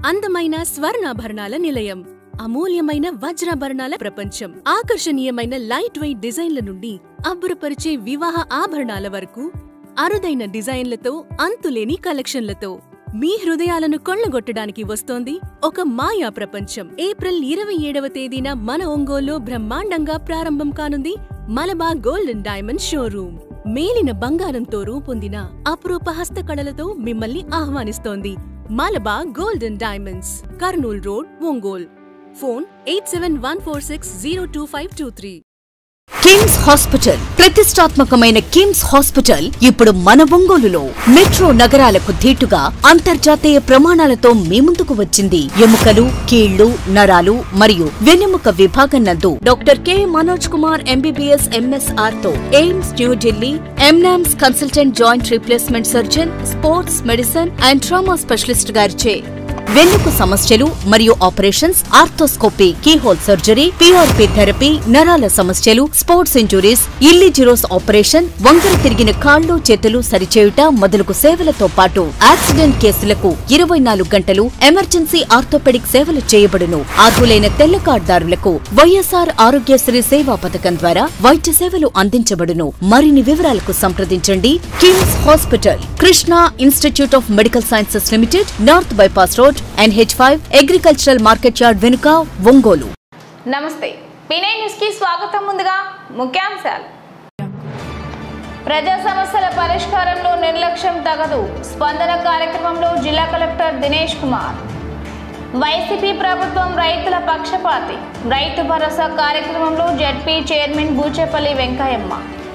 అందమైన స్వర్ణాభరణాల నిలయం అమూల్యమైన వజ్రాభరణాల ప్రపంచం ఆకర్షణీయమైన లైట్ వెయిట్ డిజైన్ల నుండి అబ్బురపరిచే వివాహ ఆభరణాల వరకు అరుదైన డిజైన్లతో అంతులేని కలెక్షన్లతో మీ హృదయాలను కొల్లగొట్టడానికి వస్తోంది ఒక మాయా ప్రపంచం ఏప్రిల్ ఇరవై ఏడవ తేదీన మన ఒంగోలులో బ్రహ్మాండంగా ప్రారంభం కానుంది మలబా గోల్డెన్ డైమండ్ షోరూమ్ మేలిన బంగారంతో రూపొందిన అపురూప హస్తకళలతో మిమ్మల్ని ఆహ్వానిస్తోంది Malabar golden diamonds Kurnool road Ongole phone eight seven one four six zero two five two three KIMS hospital ప్రతిష్టాత్మకమైన కిమ్స్ హాస్పిటల్ ఇప్పుడు మన ఒంగోలులో మెట్రో నగరాలకు ధీటుగా అంతర్జాతీయ ప్రమాణాలతో మీ ముందుకు వచ్చింది ఎముకలు కీళ్లు నరాలు మరియు వెన్నెముక విభాగం నందు doctor K Manoj Kumar MBBS MSR తో AIIMS New Delhi ఎంనామ్స్ consultant joint replacement surgeon sports medicine and trauma specialist గారిచే వెన్నుకు సమస్యలు మరియు operations arthroscopy keyhole surgery PRP therapy నరాల సమస్యలు స్పోర్ట్స్ ఇంజురీస్ ఇల్లిజిరోస్ ఆపరేషన్ వంకర తిరిగిన కాళ్ళు చేతులు సరిచేయుట మొదలగు సేవలతో పాటు యాక్సిడెంట్ కేసులకు ఇరవై నాలుగు గంటలు ఎమర్జెన్సీ ఆర్థోపెడిక్ సేవలు చేయబడును అర్హులైన తెల్ల కార్డుదారులకు వైఎస్ఆర్ ఆరోగ్యశ్రీ సేవా పథకం ద్వారా వైద్య సేవలు అందించబడును మరిన్ని వివరాలకు సంప్రదించండి KIMS hospital Krishna institute of medical sciences limited north bypass road NH five agricultural market yard వెనుక ఒంగోలు నమస్తే పినై న్యూస్ కి స్వాగతం ముందుగా ముఖ్యాంశాలు ప్రజా సమస్యల పరిష్కారంలో నిర్లక్ష్యం తగదు స్పందన కార్యక్రమంలో జిల్లా కలెక్టర్ దినేష్ కుమార్ వైసీపీ ప్రభుత్వం రైతుల పక్షపాతి రైతు భరోసా కార్యక్రమంలో జడ్పీ చైర్మన్ బూచేపల్లి వెంకయ్యమ్మ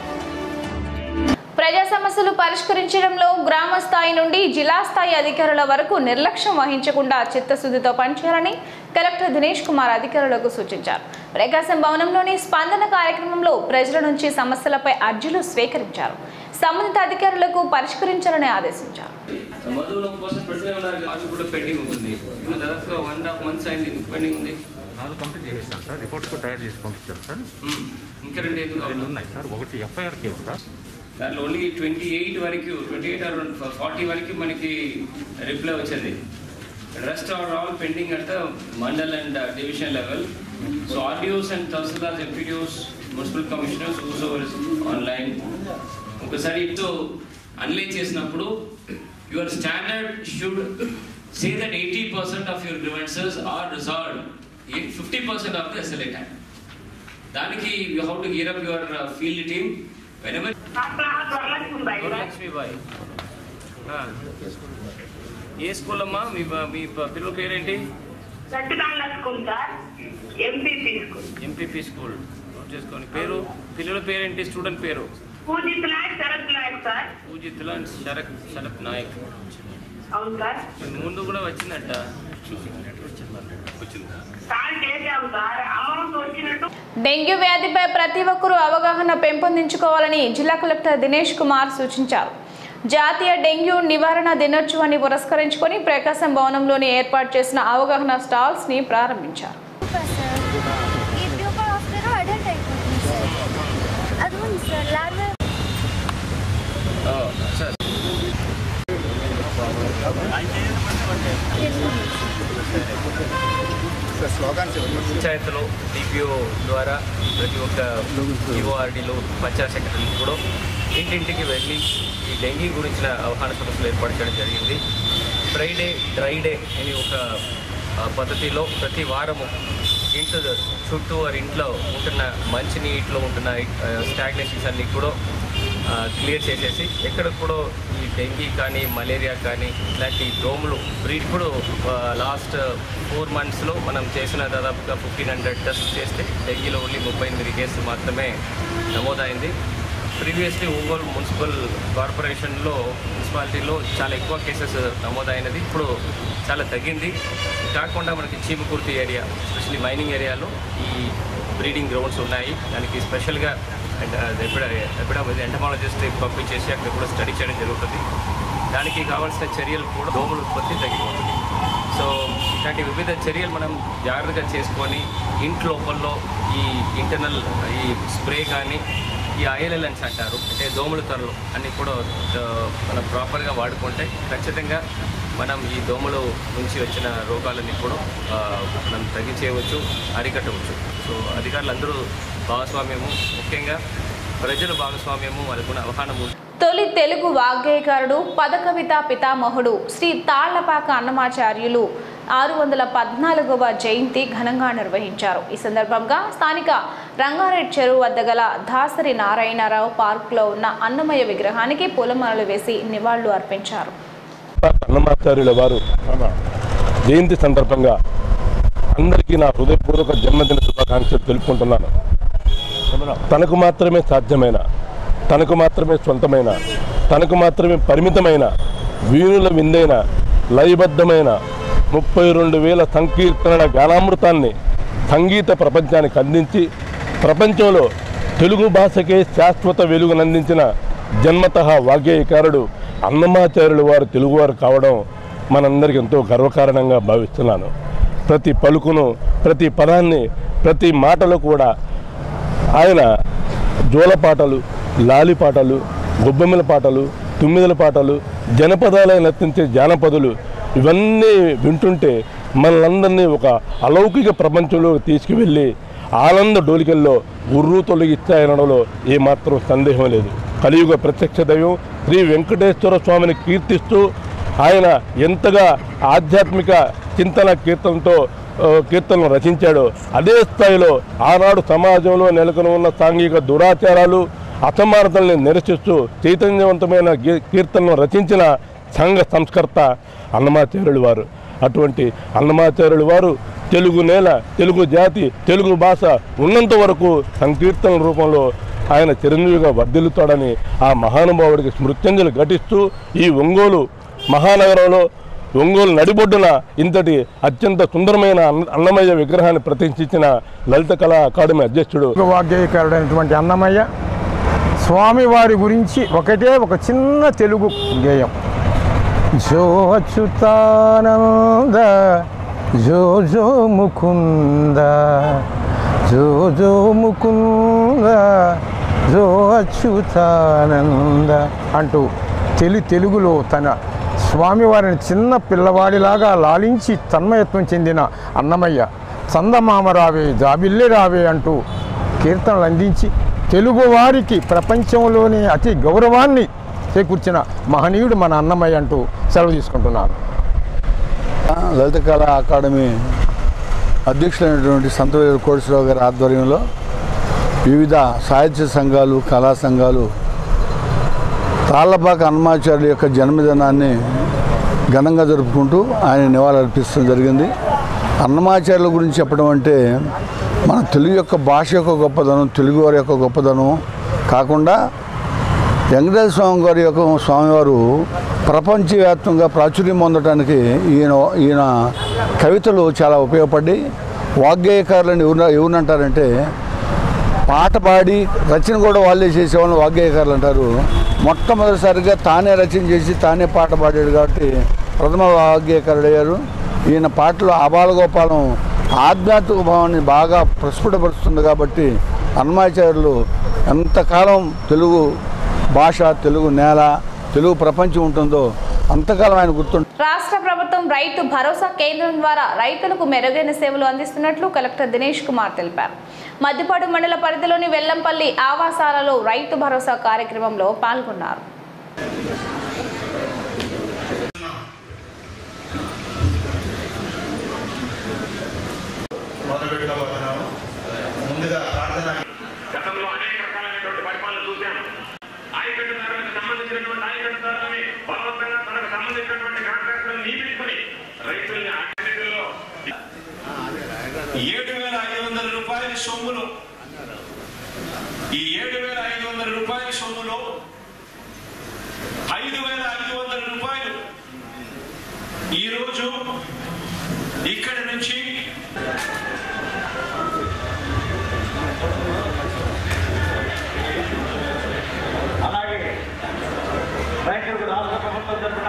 ప్రజా సమస్యలు పరిష్కరించడంలో గ్రామ స్థాయి నుండి జిల్లా స్థాయి అధికారుల వరకు నిర్లక్ష్యం వహించకుండా చిత్తశుద్ధితో పనిచేయాలని కలెక్టర్ దినేష్ కుమార్ అధికారులకు సూచించారు ప్రకాశం భవనంలోని స్పందన కార్యక్రమంలో ప్రజల నుంచి సమస్యలపై అర్జీలు స్వీకరించారు సంబంధిత అధికారులకు పరిష్కరించాలని ఆదేశించారు మధువుల కోసం పెడుతూనే ఉన్నారు కదా, అది కూడా పెండింగ్ ఉంటుంది ఇంకా దాదాపుగా వన్ అండ్ హాఫ్ మంత్స్ అయింది పెండింగ్ ఉంది నాలుగు కంప్లీట్ చేసేసాను సార్ రిపోర్ట్స్ కూడా తయారు చేసి పంపించాను సార్ మ్మ్. ఇంకా రెండు ఎందుకు రెండు కావాలి? ఉన్నాయి సార్ ఒకటి ఎఫ్ఐఆర్ కేసు సార్ దాంట్లో ఓన్లీ ట్వంటీ ఎయిట్ వరకు ట్వంటీ ఎయిట్ ఆర్ ఫార్టీ వరకు మనకి రిప్లై వచ్చింది rest are all pending at the mandal and division level so RDOs and tahsildars MPDOs municipal commissioners whose online ఒకసారి ఇటు అనలైజ్ చేసినప్పుడు your standard should say that eighty percent of your grievances are resolved in fifty percent of the SLA time దానికి you how to gear up your field team whenever Lakshmi Bai ఏ school అమ్మా మీ బ- మీ ప- పిల్లల పేరేంటి గట్టుదాండ school sir MPP school MPP school note చేసుకోండి పేరు పిల్లల పేరేంటి స్టూడెంట్ పేరు పూజిత్ నాయక్ శరత్ నాయక్ సార్ పూజిత్ల శరత్ శరత్ నాయక్ అవును సార్ ముందు కూడా వచ్చిందంట వచ్చిందా సార్ చేశాం సార్ అమౌంట్ వచ్చినట్టు డెంగ్యూ వ్యాధిపై ప్రతి ఒక్కరూ అవగాహన పెంపొందించుకోవాలని జిల్లా కలెక్టర్ దినేష్ కుమార్ సూచించారు జాతీయ డెంగ్యూ నివారణ దినోత్సవాన్ని పురస్కరించుకొని ప్రకాశం భవనంలోని ఏర్పాటు చేసిన అవగాహన స్టాల్స్ ని ప్రారంభించారు సార్ ఈ ప్యూపర్ ఆఫ్టర్ అడల్ట్ అయిపోతుంది సార్ అది ఉంది సార్ లార్వే సార్ పంచాయతీలో డిపిఓ ద్వారా ప్రతి ఒక్క యుఓఆర్డీలో పంచాయత్ సెక్రటరీ కూడా ఇంటింటికి వెళ్ళి ఈ డెంగీ గురించిన అవగాహన సదస్సులు ఏర్పాటు చేయడం జరిగింది ఫ్రైడే డ్రై డే అని ఒక ఆ, పద్ధతిలో ప్రతి వారము ఇంట్లో చుట్టూ వారి ఇంట్లో ఉంటున్న మంచి నీటిలో ఉంటున్న స్టాగ్నేషన్స్ అన్ని కూడా క్లియర్ చేసేసి ఎక్కడ కూడా ఈ డెంగీ కానీ మలేరియా కానీ ఇలాంటి దోమలు బ్రీడ్ కూడా లాస్ట్ ఫోర్ మంత్స్లో మనం చేసిన దాదాపుగా ఫిఫ్టీన్ హండ్రెడ్ టెస్ట్ చేస్తే డెంగీలో ఓన్లీ ముప్పై ఎనిమిది కేసులు మాత్రమే నమోదైంది ప్రీవియస్లీ ఒంగోలు మున్సిపల్ కార్పొరేషన్లో మున్సిపాలిటీలో చాలా ఎక్కువ కేసెస్ నమోదైనది ఇప్పుడు చాలా తగ్గింది కాకుండా మనకి చీమకుర్తి ఏరియా ఎస్పెషల్లీ మైనింగ్ ఏరియాలో ఈ బ్రీడింగ్ గ్రౌండ్స్ ఉన్నాయి దానికి స్పెషల్గా ఎపిడమిక్ ఎంటమాలజిస్ట్ పంపించేసి అక్కడ కూడా స్టడీ చేయడం జరుగుతుంది దానికి కావాల్సిన చర్యలు కూడా దోమల ఉత్పత్తి తగ్గిపోతుంది సో ఇలాంటి వివిధ చర్యలు మనం జాగ్రత్తగా చేసుకొని ఇంటి లోపల్లో ఈ ఇంటర్నల్ ఈ స్ప్రే కానీ ఈ ఐఎల్ఎల్ఎన్స్ అంటారు అంటే దోమల తరలు అన్నీ కూడా ఆ, మనం ప్రాపర్గా వాడుకుంటే ఖచ్చితంగా మనం ఈ దోమలు నుంచి వచ్చిన రోగాలని కూడా ఆ, మనం తగ్గించేయవచ్చు అరికట్టవచ్చు సో అధికారులందరూ భాగస్వామ్యము ముఖ్యంగా ప్రజల భాగస్వామ్యము వాళ్ళకున్న అవగాహన ఉంటే తొలి తెలుగు వాగ్గేయకారుడు పదకవిత పితామహుడు శ్రీ తాళ్లపాక అన్నమాచార్యులు ఆరు వందల పద్నాలుగవ జయంతి ఘనంగా నిర్వహించారు ఈ సందర్భంగా స్థానిక రంగారెడ్డి చెరువు వద్ద గల దాసరి నారాయణరావు పార్కులో ఉన్న అన్నమయ్య విగ్రహానికి పూలమాలలు వేసి నివాళులు అర్పించారు అన్నమాచార్యుల వారు జయంతి సందర్భంగా అందరికీ నా హృదయపూర్వక జన్మదిన శుభాకాంక్షలు తెలుపుకుంటున్నాను తనకు మాత్రమే సాధ్యమైన తనకు మాత్రమే సొంతమైన తనకు మాత్రమే పరిమితమైన వీణుల విందైన లయబద్ధమైన ముప్పై రెండు వేల సంకీర్తనల గానామృతాన్ని సంగీత ప్రపంచానికి అందించి ప్రపంచంలో తెలుగు భాషకే శాశ్వత వెలుగునందించిన జన్మత వాగ్గేయకారుడు అన్నమాచార్యులు వారు తెలుగువారు కావడం మనందరికీ ఎంతో గర్వకారణంగా భావిస్తున్నాను ప్రతి పలుకును ప్రతి పదాన్ని ప్రతి మాటలు కూడా ఆయన జోల పాటలు లాలి పాటలు గొబ్బెమ్మల పాటలు తుమ్మిదల పాటలు జనపదాలై నర్తించే జానపదులు ఇవన్నీ వింటుంటే మనలందరినీ ఒక అలౌకిక ప్రపంచంలో తీసుకువెళ్ళి ఆనంద డోలికల్లో ఉర్రు తొలగిస్తాయనడంలో ఏమాత్రం సందేహం లేదు కలియుగ ప్రత్యక్ష దైవం శ్రీ వెంకటేశ్వర స్వామిని కీర్తిస్తూ ఆయన ఎంతగా ఆధ్యాత్మిక చింతన కీర్తనతో ఆ, కీర్తనలు రచించాడో అదే స్థాయిలో ఆనాడు సమాజంలో నెలకొని ఉన్న సాంఘిక దురాచారాలు అసమానతల్ని నిరసిస్తూ చైతన్యవంతమైన గీ- కీర్తనలు రచించిన సంఘ సంస్కర్త అన్నమాచార్యులు వారు అటువంటి అన్నమాచార్యులు వారు తెలుగు నేల తెలుగు జాతి తెలుగు భాష ఉన్నంత వరకు సంకీర్తన రూపంలో ఆయన చిరంజీవిగా వర్ధిల్లుతాడని ఆ మహానుభావుడికి స్మృత్యంజలి ఘటిస్తూ ఈ ఒంగోలు మహానగరంలో ఒంగోలు నడిబొడ్డున ఇంతటి అత్యంత సుందరమైన అన్న- అన్నమయ్య విగ్రహాన్ని ప్రతిష్ఠించిన లలిత కళా అకాడమీ అధ్యక్షుడు వాగ్గేయకారుడైనటువంటి అన్నమయ్య స్వామివారి గురించి ఒకటే ఒక చిన్న తెలుగు గేయం జో అచ్యుతానంద జో జో ముకుంద జో జో ముకుంద జో అచ్యుతానంద అంటూ తెలి తెలుగులో తన స్వామివారిని చిన్న పిల్లవాడిలాగా లాలించి తన్మయత్వం చెందిన అన్నమయ్య చందమామ రావే జాబిల్లి రావే అంటూ కీర్తనలు అందించి తెలుగువారికి ప్రపంచంలోని అతి గౌరవాన్ని చేకూర్చిన మహనీయుడు మన అన్నమయ్య అంటూ సెలవు తీసుకుంటున్నాను లలిత కళా అకాడమీ అధ్యక్షులైనటువంటి సంతవేలు కోటేశ్వరరావు గారి ఆధ్వర్యంలో వివిధ సాహిత్య సంఘాలు కళా సంఘాలు తాళ్లపాక హనుమాచార్యుల యొక్క జన్మదినాన్ని ఘనంగా జరుపుకుంటూ ఆయన నివాళులర్పించడం జరిగింది అన్నమాచార్యుల గురించి చెప్పడం అంటే మన తెలుగు యొక్క భాష యొక్క గొప్పదనం తెలుగు వారి యొక్క గొప్పదనం కాకుండా వెంకటేశ్వర స్వామి గారి యొక్క స్వామివారు ప్రపంచవ్యాప్తంగా ప్రాచుర్యం పొందడానికి ఈయన ఈయన కవితలు చాలా ఉపయోగపడి వాగ్గేయకారులను ఎవరు ఎవరినంటారంటే పాట పాడి రచన కూడా వాళ్ళే చేసేవాళ్ళని వాగ్గేయకారులు అంటారు మొట్టమొదటిసారిగా తానే రచన చేసి తానే పాట పాడాడు కాబట్టి ప్రథమ వాగ్గేయకారుడు అయ్యారు ఈయన పాటలు ఆబాలగోపాలం ఆధ్యాత్మిక భావాన్ని బాగా ప్రస్ఫుటపరుస్తుంది కాబట్టి హనుమాచార్యులు ఎంతకాలం తెలుగు భాష తెలుగు నేల తెలుగు ప్రపంచం ఉంటుందో అంతకాలం ఆయన గుర్తుంటుంది రాష్ట్ర ప్రభుత్వం రైతు భరోసా కేంద్రం ద్వారా రైతులకు మెరుగైన సేవలు అందిస్తున్నట్లు కలెక్టర్ దినేష్ కుమార్ తెలిపారు మద్దిపాడు మండల పరిధిలోని వెల్లంపల్లి ఆవాసాలలో రైతు భరోసా కార్యక్రమంలో పాల్గొన్నారు మొదలుపెట్టబోతున్నాము ముందుగా ప్రార్థన గతంలో అనేక రకాలైనటువంటి పరిపాలన చూశాం ఆయకట్టుదారులకు సంబంధించినటువంటి ఆయకట్టుదారులని బలవంతంగా తనకు సంబంధించినటువంటి కాంట్రాక్టులను నియమించుకొని రైతుల్ని అన్నిటిలో ఏడు వేల ఐదు వందల రూపాయల సొమ్మును ఈ ఏడు వేల ఐదు వందల రూపాయల సొమ్ములో ఐదు వేల ఐదు వందల రూపాయలు ఈరోజు ఇక్కడి నుంచి అలాగే రైతులకు రాష్ట్ర ప్రభుత్వం తరఫున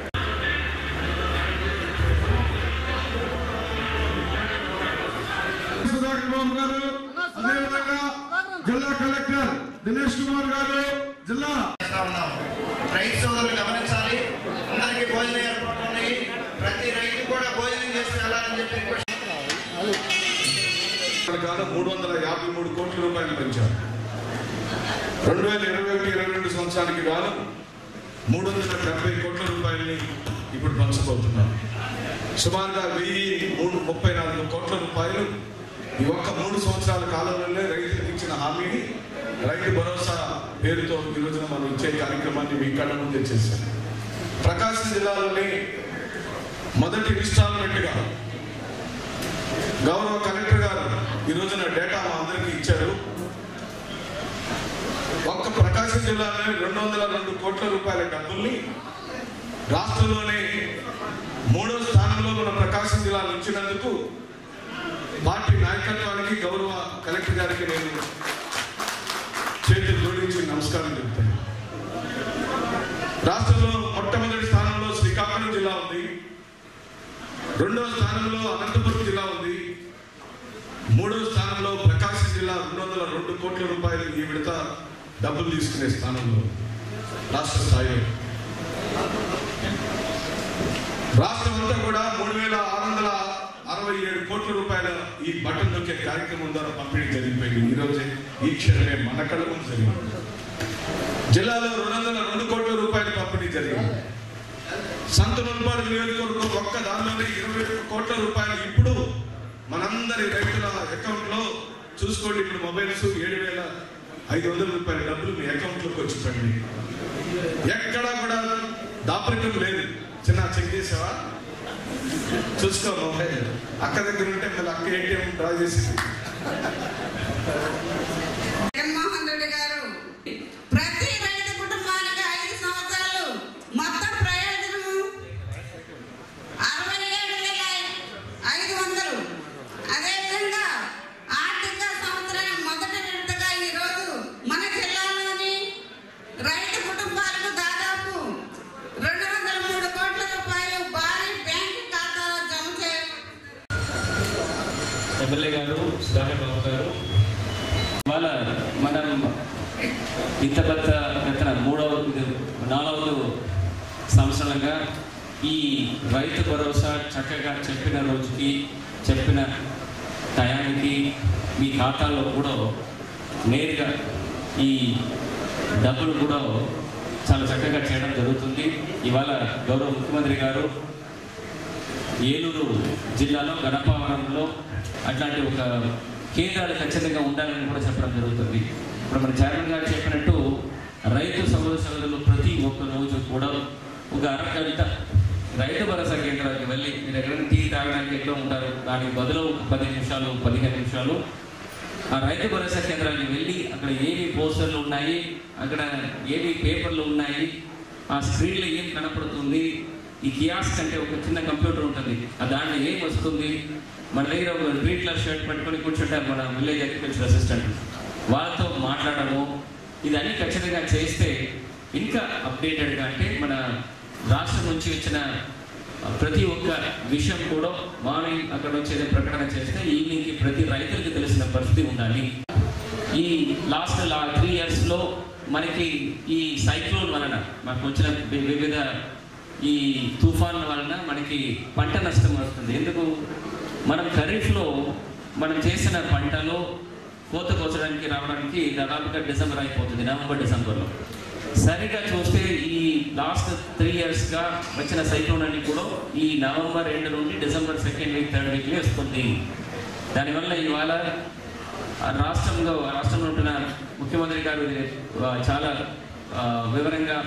సుధాకర్ బాబు గారు అదేవిధంగా జిల్లా కలెక్టర్ దినేష్ కుమార్ గారు జిల్లా రైతు సోదరులు గమనించాలి అందరికీ భోజన ఏర్పాట్లు ఉన్నాయి ప్రతి రైతు కూడా భోజనం చేసి వెళ్ళాలని చెప్పి రిక్వెస్ట్ గాను మూడు వందల యాభై మూడు కోట్ల రూపాయలు పెంచారు రెండు వేల ఇరవై ఒకటి ఇరవై రెండు సంవత్సరానికి గాను మూడు వందల డెబ్బై కోట్ల రూపాయలని ఇప్పుడు పంచబోతున్నారు సుమారుగా వెయ్యి మూడు ముప్పై నాలుగు కోట్ల రూపాయలు ఈ ఒక్క మూడు సంవత్సరాల కాలంలోనే రైతులకు ఇచ్చిన హామీని రైతు భరోసా పేరుతో ఈ రోజున మనం ఇచ్చే కార్యక్రమాన్ని మీ కళ్ళ ముందే చేశాం ప్రకాశం జిల్లాలోని మొదటి ఇన్స్టాల్మెంట్గా గౌరవ కలెక్టర్ గారు ఈ రోజున డేటా మా అందరికీ ఇచ్చారు ఒక్క ప్రకాశం జిల్లాలో రెండు వందల రెండు కోట్ల రూపాయల డబ్బుల్ని రాష్ట్రంలోనే మూడో స్థానంలో మన ప్రకాశం జిల్లాలో ఉంచినందుకు పార్టీ నాయకత్వానికి గౌరవ కలెక్టర్ గారికి నేను చేతులు జోడించి నమస్కారం చెప్తాను రాష్ట్రంలో మొట్టమొదటి స్థానంలో శ్రీకాకుళం జిల్లా ఉంది రెండవ స్థానంలో అనంతపురం జిల్లా ఉంది మూడవ స్థానంలో ప్రకాశం జిల్లా రెండు వందల రెండు కోట్ల రూపాయలు ఈ విడత డబ్బులు తీసుకునే స్థానంలో రాష్ట్ర స్థాయిలో రాష్ట్రం అంతా కూడా మూడు వేల ఆరు వందల అరవై ఏడు కోట్ల రూపాయల ఈ బటన్ నొక్కే కార్యక్రమం ద్వారా పంపిణీ జరిగిపోయింది ఈ రోజే ఈ క్షణమే మన కళ్ళ ముందు జరిగింది జిల్లాలో రెండు వందల రెండు కోట్ల రూపాయల పంపిణీ జరిగింది సంత మున్పాడు నియోజకవర్గం ఒక్క దానిలోనే ఇరవై ఒక్క కోట్ల రూపాయలు ఇప్పుడు మనందరి రైతుల అకౌంట్ లో చూసుకోండి ఇప్పుడు మొబైల్స్ ఏడు వేల ఐదు వందల రూపాయల డబ్బులు మీ అకౌంట్ లోకి వచ్చి పడింది ఎక్కడా కూడా దాపరికం లేదు చిన్న చెక్ చేసావా చూసుకో మొబైల్ అక్క దగ్గర ఉంటే మళ్ళీ అక్క ఏటీఎం డ్రా చేసింది జగన్మోహన్ రెడ్డి గారు ప్రతి రైతు కుటుంబానికి ఐదు సంవత్సరాలు మొత్తం ప్రయోజనము అరవై ఏడు వేల ఐదు వందలు అదేవిధంగా ఆర్థిక సంవత్సరం మొదటి విడతగా ఈరోజు మన జిల్లాలోని రైతు కుటుంబాలకు దాదాపు రెండు వందల మూడు కోట్ల రూపాయలు భారీ బ్యాంకు ఖాతాలో జమ చే ఎమ్మెల్యే గారు సుధాకర్ బాబు గారు ఇవాళ మనం ఇంత పెద్ద ఎత్తున మూడవ ఇది నాలుగవ సంవత్సరంగా ఈ రైతు భరోసా చక్కగా చెప్పిన రోజుకి చెప్పిన టయానికి మీ ఖాతాలో కూడా నేరుగా ఈ డబ్బులు కూడా చాలా చక్కగా చేయడం జరుగుతుంది ఇవాళ గౌరవ ముఖ్యమంత్రి గారు ఏలూరు జిల్లాలో గణపవరంలో అట్లాంటి ఒక కేంద్రాలు ఖచ్చితంగా ఉండాలని కూడా చెప్పడం జరుగుతుంది ఇప్పుడు మన చైర్మన్ గారు చెప్పినట్టు రైతు సహోదర సహోదరులు ప్రతి ఒక్క రోజు కూడా ఒక అరగంట రైతు భరోసా కేంద్రానికి వెళ్ళి మీరు ఎక్కడైనా టీ తాగడానికి ఎట్లా ఉంటారు దానికి బదులు ఒక పది నిమిషాలు పదిహేను నిమిషాలు ఆ రైతు భరోసా కేంద్రానికి వెళ్ళి అక్కడ ఏవి పోస్టర్లు ఉన్నాయి అక్కడ ఏవి పేపర్లు ఉన్నాయి ఆ స్క్రీన్లో ఏం కనపడుతుంది ఈ కియాస్క్ అంటే ఒక చిన్న కంప్యూటర్ ఉంటుంది ఆ దాంట్లో ఏం వస్తుంది మన దగ్గర ఒక గ్రీన్ కలర్ షర్ట్ పెట్టుకొని కూర్చుంటారు మన విలేజ్ అగ్రికల్చర్ అసిస్టెంట్ వాళ్ళతో మాట్లాడము ఇదన్నీ ఖచ్చితంగా చేస్తే ఇంకా అప్డేటెడ్గా అంటే మన రాష్ట్రం నుంచి వచ్చిన ప్రతి ఒక్క విషయం కూడా మార్నింగ్ అక్కడ వచ్చేది ప్రకటన చేస్తే ఈవినింగ్కి ప్రతి రైతులకి తెలిసిన పరిస్థితి ఉండాలి ఈ లాస్ట్ లా త్రీ ఇయర్స్లో మనకి ఈ సైక్లోన్ వలన మనకు వచ్చిన వి- వివిధ ఈ తుఫాన్ల వలన మనకి పంట నష్టం వస్తుంది ఎందుకు మనం ఖరీఫ్లో మనం చేసిన పంటలో కోత కోసడానికి రావడానికి దాదాపుగా డిసెంబర్ అయిపోతుంది నవంబర్ డిసెంబర్లో సరిగా చూస్తే ఈ లాస్ట్ త్రీ ఇయర్స్గా వచ్చిన సైక్లోన్ అన్ని కూడా ఈ నవంబర్ ఎండ్ నుండి డిసెంబర్ సెకండ్ వీక్ థర్డ్ వీక్లో వస్తుంది దానివల్ల ఇవాళ ఆ రాష్ట్రంలో రాష్ట్రంలో ఉంటున్న ముఖ్యమంత్రి గారు ఇది, ఆ, చాలా ఆ, వివరంగా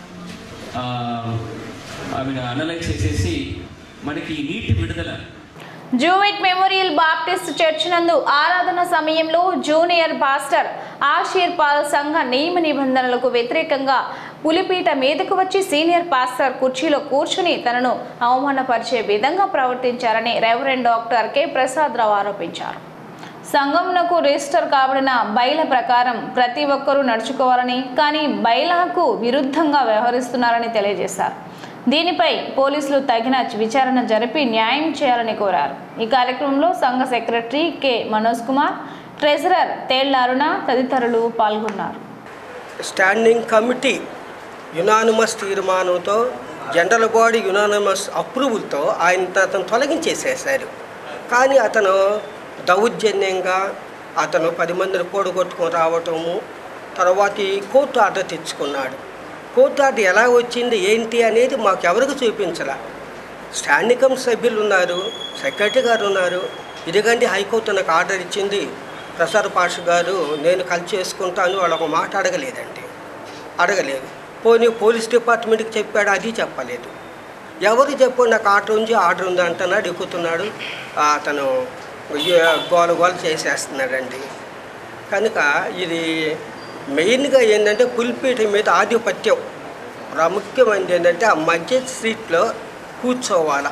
ఆమె అనలైజ్ చేసేసి మనకి నీటి విడుదల జూవిట్ మెమోరియల్ బాప్టిస్ట్ చర్చ్ నందు ఆరాధన సమయంలో జూనియర్ పాస్టర్ ఆషీర్ పాల్ సంఘ నియమ నిబంధనలకు వ్యతిరేకంగా పులిపీట మీదకు వచ్చి సీనియర్ పాస్టర్ కుర్చీలో కూర్చుని తనను అవమానపరిచే విధంగా ప్రవర్తించారని రెవరెండ్ డాక్టర్ కె ప్రసాదరావు ఆరోపించారు సంఘంనకు రిజిస్టర్ కాబడిన బైల ప్రకారం ప్రతి ఒక్కరూ నడుచుకోవాలని కానీ బైలాకు విరుద్ధంగా వ్యవహరిస్తున్నారని తెలియజేశారు దీనిపై పోలీసులు తగిన విచారణ జరిపి న్యాయం చేయాలని కోరారు ఈ కార్యక్రమంలో సంఘ secretary K Manoj Kumar treasurer Thella Aruna తదితరులు పాల్గొన్నారు స్టాండింగ్ కమిటీ యునానిమస్ తీర్మానంతో జనరల్ బాడీ యునానమస్ అప్రూవల్తో ఆయన అతను తొలగించేసేసారు కానీ అతను దౌర్జన్యంగా అతను పది మందిని కూడగొట్టుకొని రావటము తర్వాత ఈ కోర్టు ఆర్డర్ తెచ్చుకున్నాడు కోర్టు ఆర్డర్ ఎలా వచ్చింది ఏంటి అనేది మాకు ఎవరికి చూపించలే స్టాండింగ్ కమిటీ సభ్యులు ఉన్నారు సెక్రటరీ గారు ఉన్నారు ఇదిగండి హైకోర్టు నాకు ఆర్డర్ ఇచ్చింది ప్రసాద్ పాష గారు నేను కలిసి చేసుకుంటాను వాళ్ళు ఒక మాట అడగలేదండి అడగలేదు పోనీ పోలీస్ డిపార్ట్మెంట్కి చెప్పాడు అది చెప్పలేదు ఎవరు చెప్పు నాకు ఆర్డర్ ఉంది ఆర్డర్ ఉంది అంటున్నాడు ఎక్కుతున్నాడు ఆ, అతను ఏ- గోల గోల చేసేస్తున్నాడండి కనుక ఇది మెయిన్గా ఏంటంటే పులిపీట మీద ఆధిపత్యం ప్రాముఖ్యమైనది ఏంటంటే ఆ మధ్య సీట్లో కూర్చోవాల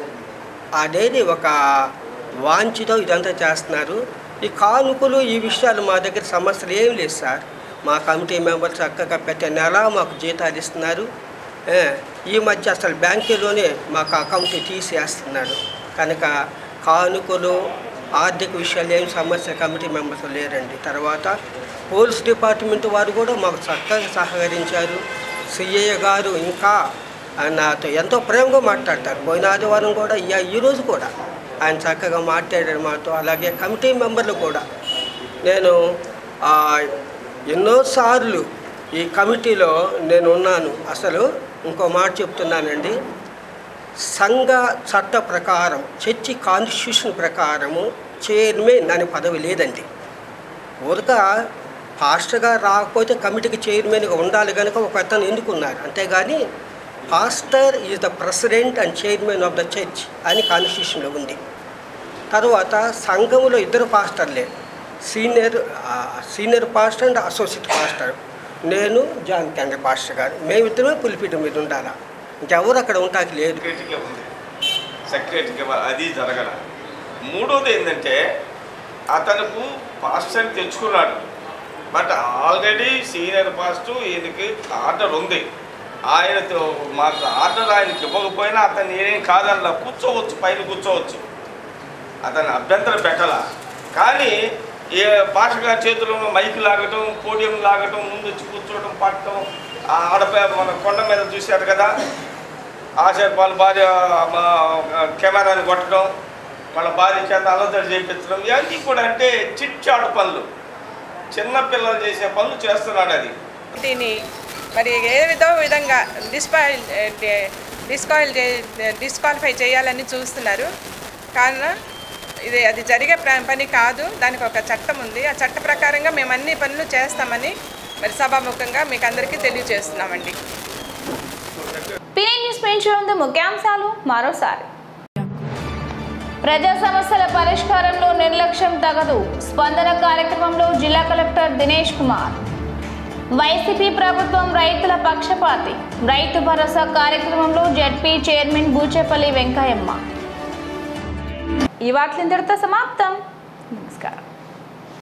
అనేది ఒక వాంఛతో ఇదంతా చేస్తున్నారు ఈ కానుకలు ఈ విషయాలు మా దగ్గర సమస్యలు ఏం లేదు సార్ మా కమిటీ మెంబర్స్ చక్కగా ప్రతి నెల మాకు జీతాలు ఇస్తున్నారు ఏ, ఈ మధ్య అసలు బ్యాంకులోనే మాకు అకౌంట్ తీసేస్తున్నారు కనుక కానుకలు ఆర్థిక విషయాలు ఏం సమస్య కమిటీ మెంబర్స్ లేరండి తర్వాత పోలీస్ డిపార్ట్మెంట్ వారు కూడా మాకు చక్కగా సహకరించారు సిఐ గారు ఇంకా ఆయన నాతో ఎంతో ప్రేమగా మాట్లాడతారు పోయిన ఆదివారం కూడా ఈ- ఈరోజు కూడా ఆయన చక్కగా మాట్లాడారు మాతో అలాగే కమిటీ మెంబర్లు కూడా నేను ఆ, ఎన్నోసార్లు ఈ కమిటీలో నేను ఉన్నాను అసలు ఇంకో మాట చెప్తున్నానండి సంఘ చట్ట ప్రకారం చర్చి కాన్స్టిట్యూషన్ ప్రకారము చైర్మన్ అనే పదవి లేదండి ఊరక పాస్టర్ గారు రాకపోతే కమిటీకి చైర్మన్గా ఉండాలి కనుక ఒక అతను ఎన్నుకున్నారు అంతేగాని pastor is the president and chairman of the church అని కాన్స్టిట్యూషన్లో ఉంది తర్వాత సంఘంలో ఇద్దరు పాస్టర్లే సీనియర్ ఆ, senior pastor and associate pastor నేను జాన్ తండ్రి పాస్టర్ గారు మేమిద్దరమే పులిపీఠం మీద ఉండాలా ఇంకెవరు అక్కడ ఉంటాకి లేదు సెక్రటరీకే ఉంది సెక్రటరీకి ఇవ్వాలి. అది జరగల మూడోది ఏంటంటే అతనుకు పాస్టర్ తెచ్చుకున్నాడు బట్ ఆల్రెడీ సీనియర్ పాస్టర్ ఈయనకి ఆర్డర్ ఉంది ఆయనతో మాకు ఆర్డర్ ఆయనకి ఇవ్వకపోయినా అతను ఏం కాదల్లా కూర్చోవచ్చు పైన కూర్చోవచ్చు అతను అభ్యంతరం పెట్టాల కానీ ఏ భాష గారి చేతిలో మైక్ లాగటం పోడియం లాగటం ముందు వచ్చి కూర్చోవడం పట్టడం ఆ ఆడపై మన కొండ మీద చూశారు కదా ఆచార్య వాళ్ళ భార్య మా కెమెరాని కొట్టడం వాళ్ళ భార్య చేత అలదడి చేయించడం ఇవన్నీ కూడా అంటే చిట్చాడు పనులు చిన్న పిల్లలు చేసే పనులు చేస్తున్నాడు అది దీన్ని మరి ఏ విధో విధంగా డిస్పాల్ డిస్కాల్ డిస్క్వాలిఫై చేయాలని చూస్తున్నారు కావున ఇది అది జరిగే ప్ర- పని కాదు దానికి ఒక చట్టం ఉంది ఆ చట్ట ప్రకారంగా మేము అన్ని పనులు చేస్తామని మరి సభాముఖంగా మీకు అందరికీ తెలియజేస్తున్నామండి పినే న్యూస్ పెంచే ముఖ్యాంశాలు మరోసారి ప్రజా సమస్యల పరిష్కారంలో నిర్లక్ష్యం తగదు స్పందన కార్యక్రమంలో జిల్లా కలెక్టర్ దినేష్ కుమార్ వైసీపీ ప్రభుత్వం రైతుల పక్షపాతి రైతు భరోసా కార్యక్రమంలో జడ్పీ చైర్మన్ బూచేపల్లి వెంకయ్యమ్మ ఈ వార్తలు ఇంతటితో సమాప్తం నమస్కారం